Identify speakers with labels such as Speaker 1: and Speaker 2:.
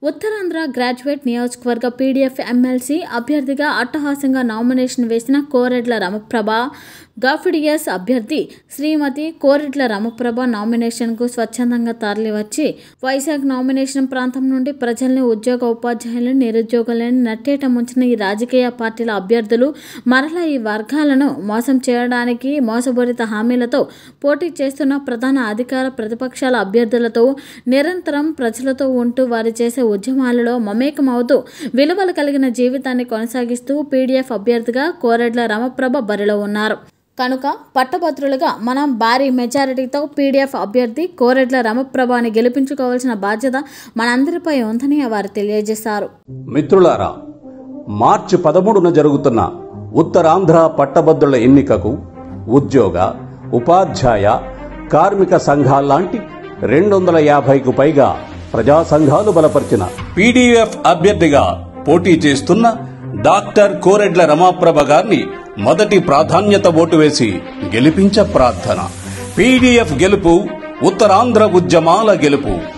Speaker 1: Uttarandhra graduate నియోజకవర్గ PDF MLC అభ్యర్థిగా అట్టహాసంగా నామినేషన్ వేసిన కోరెడ్ల రమప్రభ గాఫిడియస్ అభ్యర్థి శ్రీమతి కోరెడ్ల రమప్రభ నామినేషన్కు స్వచ్ఛందంగా తరలివచ్చి వైజాగ్ నామినేషన్ ప్రాంతం నుండి ప్రజల్ని ఉద్యోగ ఉపాధ్యాయులను నిరుద్యోగులను నట్టేట ముంచిన ఈ రాజకీయ పార్టీల అభ్యర్థులు మరలా ఈ వర్గాలను మోసం చేయడానికి మోసపూరిత హామీలతో పోటీ చేస్తున్న ప్రధాన అధికార ప్రతిపక్షాల అభ్యర్థులతో నిరంతరం ప్రజలతో ఉంటూ వారు చేసే ఉద్యమాలలో మమేకమవుతూ విలువలు కలిగిన జీవితాన్ని కొనసాగిస్తూ పీడీఎఫ్ అభ్యర్థిగా కోరెడ్ల రమప్రభ బరిలో ఉన్నారు కనుక పట్టభద్రులుగా మనం భారీ మెజారిటీతో పీడీఎఫ్ అభ్యర్థి కోరెడ్ల రమప్రభని గెలిపించుకోవాల్సిన బాధ్యత మనందరిపై ఉందని వారు తెలియజేశారు
Speaker 2: మిత్రులారా మార్చి పదమూడున జరుగుతున్న ఉత్తరాంధ్ర పట్టభద్రుల ఎన్నికకు ఉద్యోగ ఉపాధ్యాయ కార్మిక సంఘాల్లాంటి రెండు వందల యాభైకు పైగా ప్రజా సంఘాలు బలపరిచిన పీడీఎఫ్ అభ్యర్థిగా పోటీ చేస్తున్న డాక్టర్ కోరెడ్ల రమాప్రభ గారిని మొదటి ప్రాధాన్యత ఓటు వేసి గెలిపించ ప్రార్థన పీడీఎఫ్ గెలుపు ఉత్తరాంధ్ర ఉద్యమాల గెలుపు